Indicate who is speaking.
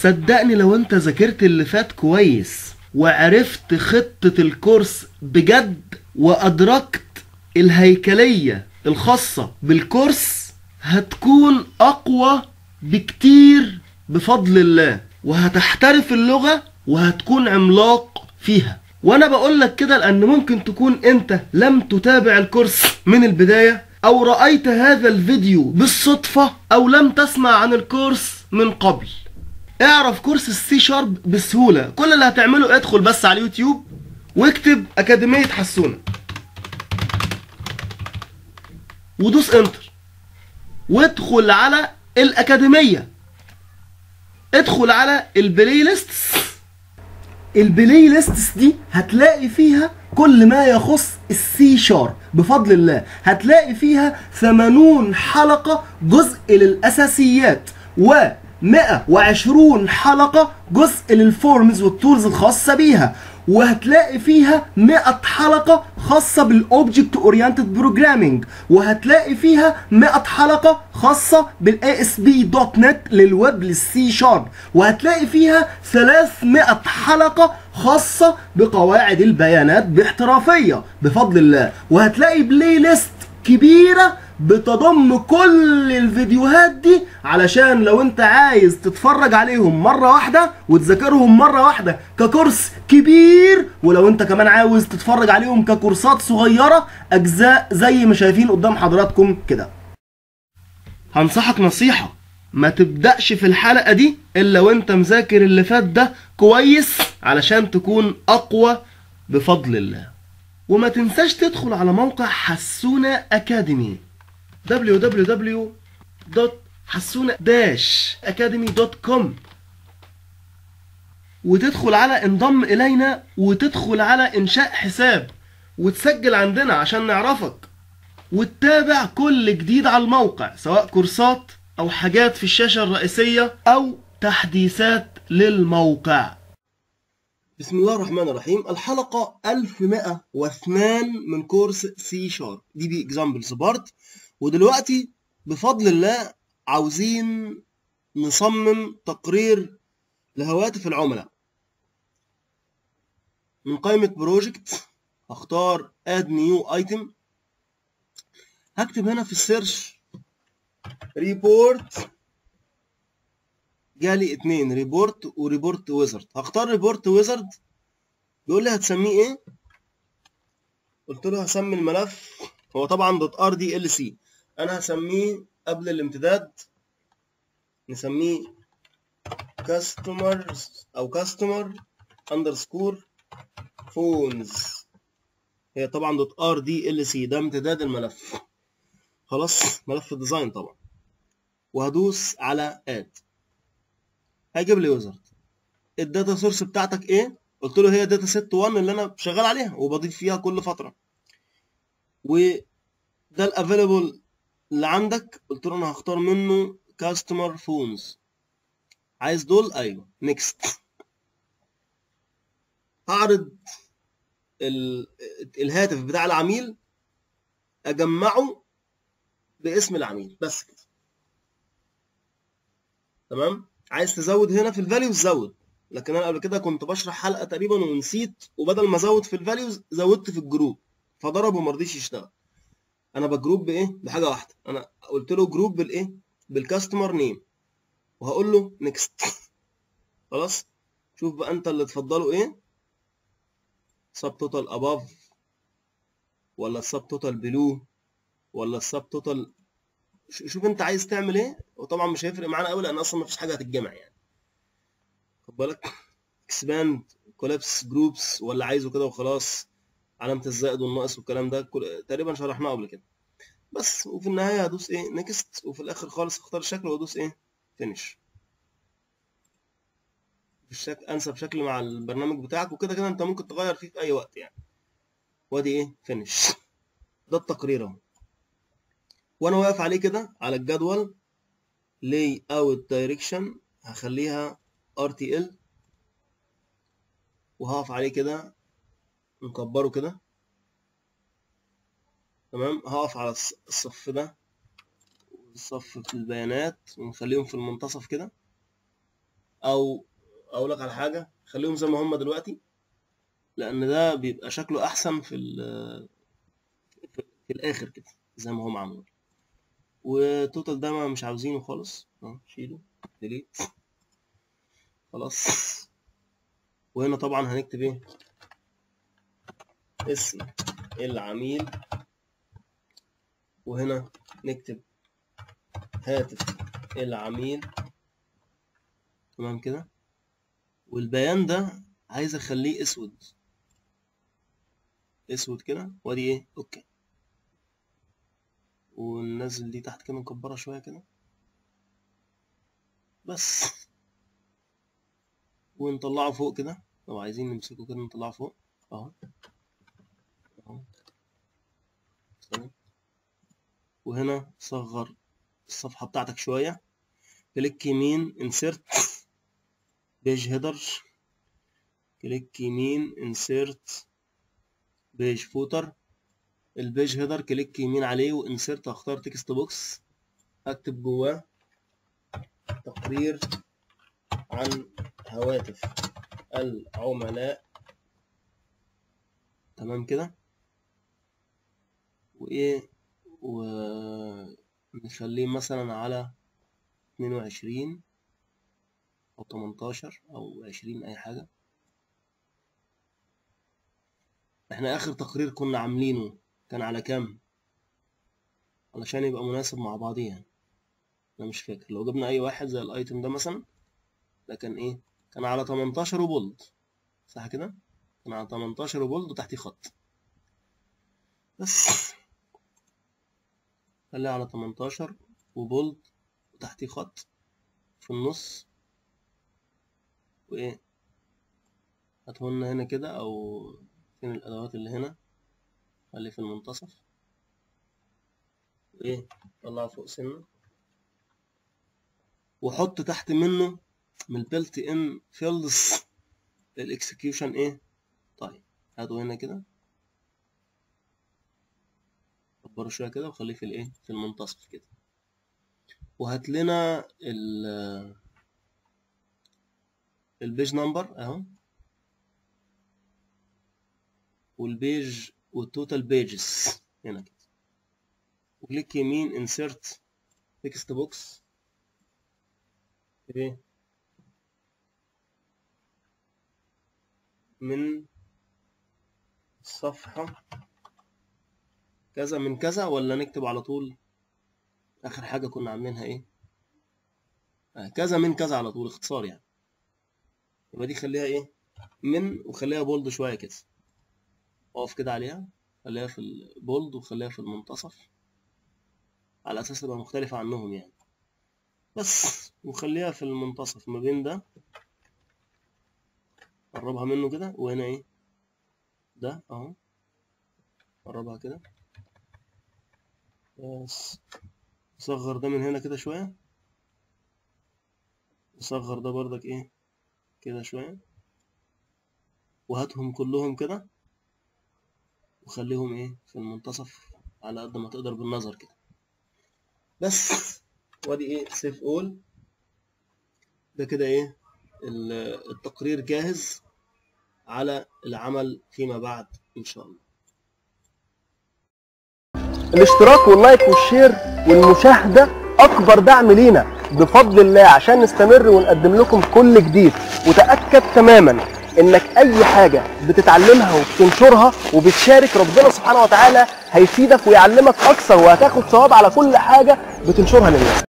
Speaker 1: صدقني لو انت ذاكرت اللي فات كويس وعرفت خطة الكورس بجد وأدركت الهيكلية الخاصة بالكورس هتكون أقوى بكتير بفضل الله وهتحترف اللغة وهتكون عملاق فيها وانا بقول لك كده لان ممكن تكون انت لم تتابع الكورس من البداية او رأيت هذا الفيديو بالصدفة او لم تسمع عن الكورس من قبل اعرف كورس السي شارب بسهولة كل اللي هتعمله ادخل بس على اليوتيوب واكتب اكاديمية حسونة ودوس انتر وادخل على الاكاديمية ادخل على البلاي ليست البلاي ليستس دي هتلاقي فيها كل ما يخص السي شارب بفضل الله هتلاقي فيها 80 حلقة جزء للأساسيات و 120 حلقة جزء للفورمز والتولز الخاصة بيها وهتلاقي فيها 100 حلقة خاصة بالاوبجكت اورينتد بروجرامينج وهتلاقي فيها 100 حلقة خاصة بالاي اس بي دوت نت للويب للسي شارب وهتلاقي فيها 300 حلقة خاصة بقواعد البيانات باحترافية بفضل الله وهتلاقي بلاي ليست كبيرة بتضم كل الفيديوهات دي علشان لو انت عايز تتفرج عليهم مرة واحدة وتذاكرهم مرة واحدة ككورس كبير ولو انت كمان عاوز تتفرج عليهم ككورسات صغيرة اجزاء زي ما شايفين قدام حضراتكم كده هنصحك نصيحة ما تبدأش في الحلقة دي الا وانت مذاكر اللي فات ده كويس علشان تكون اقوى بفضل الله وما تنساش تدخل على موقع حسونة أكاديمي www.حسونة-academy.com وتدخل على انضم إلينا وتدخل على إنشاء حساب وتسجل عندنا عشان نعرفك وتتابع كل جديد على الموقع سواء كورسات أو حاجات في الشاشة الرئيسية أو تحديثات للموقع بسم الله الرحمن الرحيم الحلقة 1102 من كورس سي شارب دي بي اكزامبلز بارت ودلوقتي بفضل الله عاوزين نصمم تقرير لهواتف العملاء من قائمة بروجكت هختار اد نيو ايتم هكتب هنا في السيرش ريبورت جالي اتنين ريبورت وريبورت ويزرد هختار ريبورت ويزرد بيقول لي هتسميه ايه قلت له هسمي الملف هو طبعا دوت ار دي ال سي انا هسميه قبل الامتداد نسميه كاستمرز او كاستمر اندرسكور فونز هي طبعا دوت ار دي ال سي ده امتداد الملف خلاص ملف الديزاين طبعا وهدوس على اد هيجيب لي ويزرد الداتا سورس بتاعتك ايه قلت له هي داتا سيت 1 اللي انا شغال عليها وبضيف فيها كل فتره وده الافيلبل اللي عندك قلت له انا هختار منه كاستمر فونز عايز دول ايوه نيكست هعرض ال... الهاتف بتاع العميل اجمعه باسم العميل بس كده تمام عايز تزود هنا في الفاليوز زود لكن انا قبل كده كنت بشرح حلقه تقريبا ونسيت وبدل ما ازود في الفاليوز زودت في الجروب فضرب وما رضيش يشتغل انا بجروب بايه بحاجه واحده انا قلت له جروب بالايه بالكاستمر نيم وهقول له نيكست خلاص شوف بقى انت اللي تفضله ايه سب توتال اباف ولا السب توتال بلو ولا السب توتال شوف انت عايز تعمل ايه وطبعا مش هيفرق معانا قوي لان اصلا مفيش حاجه هتتجمع يعني خد بالك اكسباند كولابس جروبس ولا عايزه كده وخلاص علامه الزائد والناقص والكلام ده كل... تقريبا شرحناه قبل كده بس وفي النهايه هدوس ايه نيكست وفي الاخر خالص اختار الشكل وادوس ايه فينيش الشكل انسب شكل مع البرنامج بتاعك وكده كده انت ممكن تغير فيه في اي وقت يعني وادي ايه فينيش ده التقرير اهو وانا واقف عليه كده على الجدول لاي اوت دايركشن هخليها ار تي ال وهقف عليه كده نكبره كده تمام هقف على الصف ده الصف في البيانات ونخليهم في المنتصف كده او اقول لك على حاجه خليهم زي ما هم دلوقتي لان ده بيبقى شكله احسن في ال- في في الاخر كده زي ما هو معمول وتوتال ده ما مش عاوزينه خالص اهو شيله ديليت خلاص وهنا طبعا هنكتب ايه اسم العميل وهنا نكتب هاتف العميل تمام كده والبيان ده عايز اخليه اسود اسود كده وادي ايه اوكي وننزل دي تحت كده نكبرها شويه كده بس ونطلعه فوق كده لو عايزين نمسكه كده نطلعه فوق اهو اهو تمام وهنا صغر الصفحة بتاعتك شوية كليك يمين insert page header كليك يمين insert page footer البيج هيدر كليك يمين عليه وانسرت هختار تكست بوكس اكتب جواه تقرير عن هواتف العملاء تمام كده وايه ونخليه مثلا على اتنين وعشرين او تمنتاشر او عشرين اي حاجة احنا اخر تقرير كنا عاملينه كان على كام علشان يبقى مناسب مع بعضيه يعني انا مش فاكر لو جبنا اي واحد زي الايتم ده مثلا ده كان ايه كان على 18 وبولد صح كده كان على 18 وبولد وتحتيه خط بس خليها على 18 وبولد وتحتيه خط في النص وايه هاتهولنا هنا كده او فين الادوات اللي هنا خليه في المنتصف وايه طلعه فوق سنه وحط تحت منه من البلت ان فيلدز الاكسكيوشن ايه طيب هاتوا هنا كده كبره شويه كده وخليه في الايه في المنتصف كده وهات لنا ال البيج نمبر اهو والبيج والتوتال بيجز هنا كده وكليك يمين انسرت تكست بوكس ايه من صفحة كذا من كذا ولا نكتب على طول آخر حاجة كنا عاملينها إيه آه كذا من كذا على طول اختصار يعني يبقى دي خليها إيه من وخليها بولد شوية كده اقف كده عليها خليها في البولد وخليها في المنتصف على أساس تبقى مختلفة عنهم يعني بس وخليها في المنتصف ما بين ده قربها منه كده وهنا ايه ده اهو قربها كده بس صغر ده من هنا كده شوية وصغر ده بردك ايه كده شوية وهاتهم كلهم كده وخليهم ايه في المنتصف على قد ما تقدر بالنظر كده بس وادي ايه سيف اول ده كده ايه التقرير جاهز على العمل فيما بعد ان شاء الله
Speaker 2: الاشتراك واللايك والشير والمشاهدة أكبر دعم لينا بفضل الله عشان نستمر ونقدم لكم كل جديد وتأكد تماما إنك أي حاجة بتتعلمها وبتنشرها وبتشارك ربنا سبحانه وتعالى هيفيدك ويعلمك أكثر وهتاخد ثواب على كل حاجة بتنشرها للناس